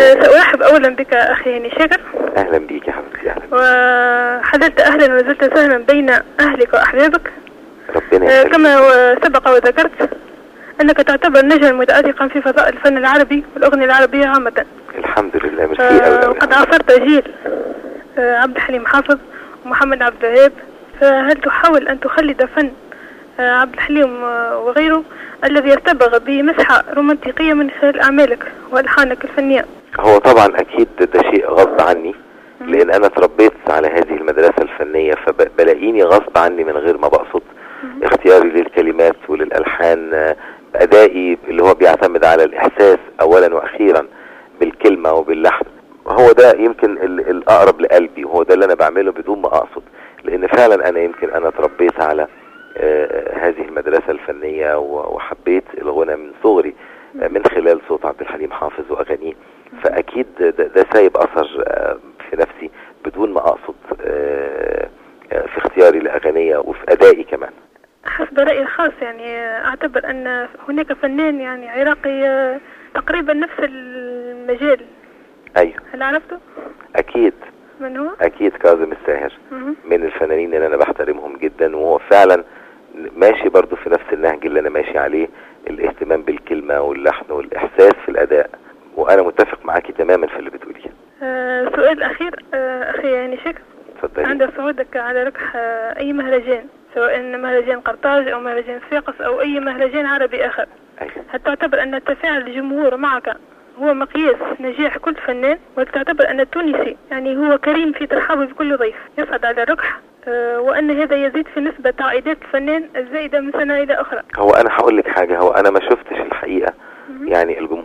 آه، سأرحب أولا بك أخي هاني شاكر اهلا بيك يا حبيبتي اهلا وحللت أهلا وزلت سهلا بين أهلك وأحبابك ربنا آه، يخليك كما سبق وذكرت أنك تعتبر نجما متألقا في فضاء الفن العربي والأغنية العربية عامة الحمد لله ميرسي آه، قوي وقد عاصرت جيل آه، عبد الحليم حافظ ومحمد عبد الوهاب فهل تحاول أن تخلد فن آه، عبد الحليم آه، وغيره الذي يرتبغ بمسحة رومانتيقية من خلال أعمالك وألحانك الفنية هو طبعا اكيد ده شيء غصب عني لان انا اتربيت على هذه المدرسة الفنية فبلاقيني غصب عني من غير ما بقصد اختياري للكلمات وللالحان آه، ادائي اللي هو بيعتمد على الاحساس اولا واخيرا بالكلمة وباللحن هو ده يمكن ال- الاقرب لقلبي وهو ده اللي انا بعمله بدون ما اقصد لان فعلا انا يمكن انا اتربيت على آه، هذه المدرسة الفنية و- وحبيت الغنى من صغري آه، من خلال صوت عبد الحليم حافظ واغانيه فاكيد ده, ده سايب اثر آه، في نفسي بدون ما اقصد آه، آه، في اختياري لاغانيه وفي ادائي كمان حسب رأيي الخاص يعني أعتبر أن هناك فنان يعني عراقي آه، تقريبا نفس المجال ايوه هل عرفته؟ اكيد من هو؟ اكيد كاظم الساهر مهم. من الفنانين اللي انا بحترمهم جدا وهو فعلا ماشي برضو في نفس النهج اللي انا ماشي عليه الاهتمام بالكلمة واللحن والاحساس في الاداء وانا متفق معاكي تماما في اللي بتقوليه آه، سؤال أخير آه، أخي يعني شكر اتفضلي عند صعودك على ركح آه، أي مهرجان سواء مهرجان قرطاج أو مهرجان صفاقس أو أي مهرجان عربي آخر أيوة. هل تعتبر أن تفاعل الجمهور معك هو مقياس نجاح كل فنان وهل تعتبر أن التونسي يعني هو كريم في ترحابه بكل ضيف يصعد على الركح آه، وأن هذا يزيد في نسبة عائدات الفنان الزائدة من سنة إلى أخرى هو انا هقول لك حاجة هو انا ما شفتش الحقيقة يعني الجمهور